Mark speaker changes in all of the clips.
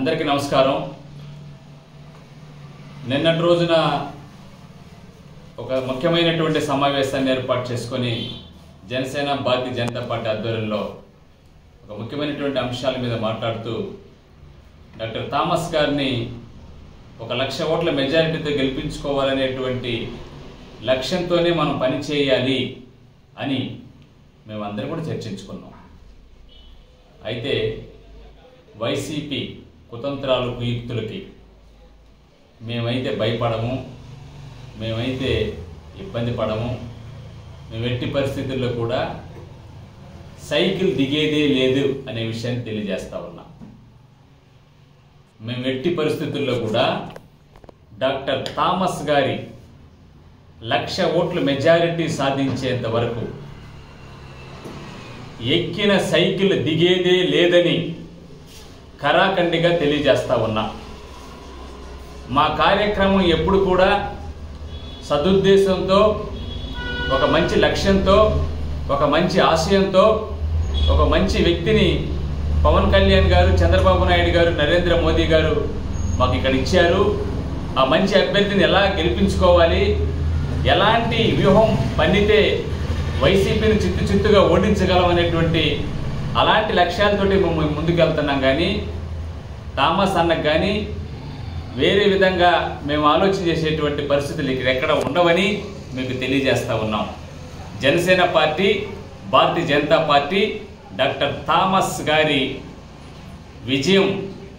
Speaker 1: అందరికీ నమస్కారం నిన్నటి రోజున ఒక ముఖ్యమైనటువంటి సమావేశాన్ని ఏర్పాటు చేసుకొని జనసేన భారతీయ జనతా పార్టీ ఆధ్వర్యంలో ఒక ముఖ్యమైనటువంటి అంశాల మీద మాట్లాడుతూ డాక్టర్ థామస్ గారిని ఒక లక్ష ఓట్ల మెజారిటీతో గెలిపించుకోవాలనేటువంటి లక్ష్యంతోనే మనం పని చేయాలి అని మేమందరం కూడా చర్చించుకున్నాం అయితే వైసీపీ కుతంత్రాలు కుయుక్తులకి మేమైతే భయపడము మేమైతే ఇబ్బంది పడము మేము ఎట్టి పరిస్థితుల్లో కూడా సైకిల్ దిగేదే లేదు అనే విషయాన్ని తెలియజేస్తా ఉన్నా మేము ఎట్టి పరిస్థితుల్లో కూడా డాక్టర్ థామస్ గారి లక్ష ఓట్ల మెజారిటీ సాధించేంత వరకు ఎక్కిన సైకిల్ దిగేదే లేదని కరాఖండిగా తెలియజేస్తా ఉన్నా మా కార్యక్రమం ఎప్పుడు కూడా సదుద్దేశంతో ఒక మంచి లక్ష్యంతో ఒక మంచి ఆశయంతో ఒక మంచి వ్యక్తిని పవన్ కళ్యాణ్ గారు చంద్రబాబు నాయుడు గారు నరేంద్ర మోదీ గారు మాకు ఇక్కడ ఇచ్చారు ఆ మంచి అభ్యర్థిని ఎలా గెలిపించుకోవాలి ఎలాంటి వ్యూహం పన్నితే వైసీపీని చిత్తు చిత్తుగా ఓడించగలం అనేటువంటి అలాంటి లక్ష్యాలతోటి మేము ముందుకు వెళ్తున్నాం కానీ థామస్ అన్నకు కానీ వేరే విధంగా మేము ఆలోచన చేసేటువంటి పరిస్థితులు ఇక్కడ ఎక్కడ ఉండవని మీకు తెలియజేస్తా ఉన్నాం Janasena party Bharatiya Janata party doctor Thomas గారి విజయం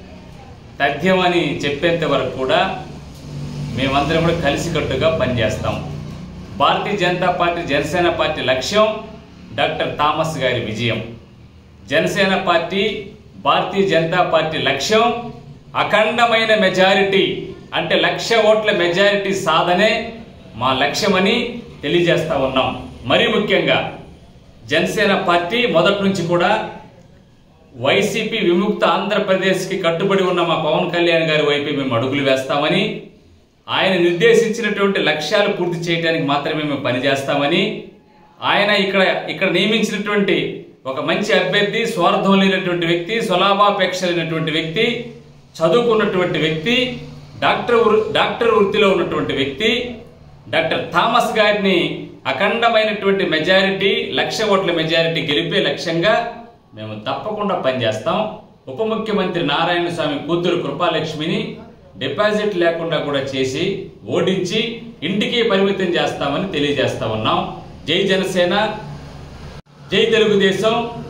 Speaker 1: తథ్యమని చెప్పేంత వరకు కూడా మేమందరం కూడా కలిసికట్టుగా పనిచేస్తాం భారతీయ జనతా పార్టీ జనసేన పార్టీ లక్ష్యం డాక్టర్ థామస్ గారి విజయం జనసేన పార్టీ భారతీయ జనతా పార్టీ లక్ష్యం అఖండమైన మెజారిటీ అంటే లక్ష ఓట్ల మెజారిటీ సాధనే మా లక్ష్యమని తెలియజేస్తా ఉన్నాం మరీ ముఖ్యంగా జనసేన పార్టీ మొదటి నుంచి కూడా వైసీపీ విముక్త ఆంధ్రప్రదేశ్కి కట్టుబడి ఉన్న మా పవన్ కళ్యాణ్ గారి వైపు మేము అడుగులు వేస్తామని ఆయన నిర్దేశించినటువంటి లక్ష్యాలు పూర్తి చేయడానికి మాత్రమే మేము పనిచేస్తామని ఆయన ఇక్కడ ఇక్కడ నియమించినటువంటి ఒక మంచి అభ్యర్థి స్వార్థం లేనటువంటి వ్యక్తి స్వలాభాపేక్ష లేనటువంటి వ్యక్తి చదువుకున్నటువంటి వ్యక్తి డాక్టర్ వృ- డాక్టర్ వృత్తిలో ఉన్నటువంటి వ్యక్తి డాక్టర్ థామస్ గారిని అఖండమైనటువంటి మెజారిటీ లక్ష ఓట్ల మెజారిటీ గెలిపే లక్ష్యంగా మేము తప్పకుండా పనిచేస్తాం ఉప ముఖ్యమంత్రి నారాయణ స్వామి కూతురు కృపాలక్ష్మిని డిపాజిట్ లేకుండా కూడా చేసి ఓడించి ఇంటికి పరిమితం చేస్తామని తెలియజేస్తా ఉన్నాం జై జనసేన జై తెలుగుదేశం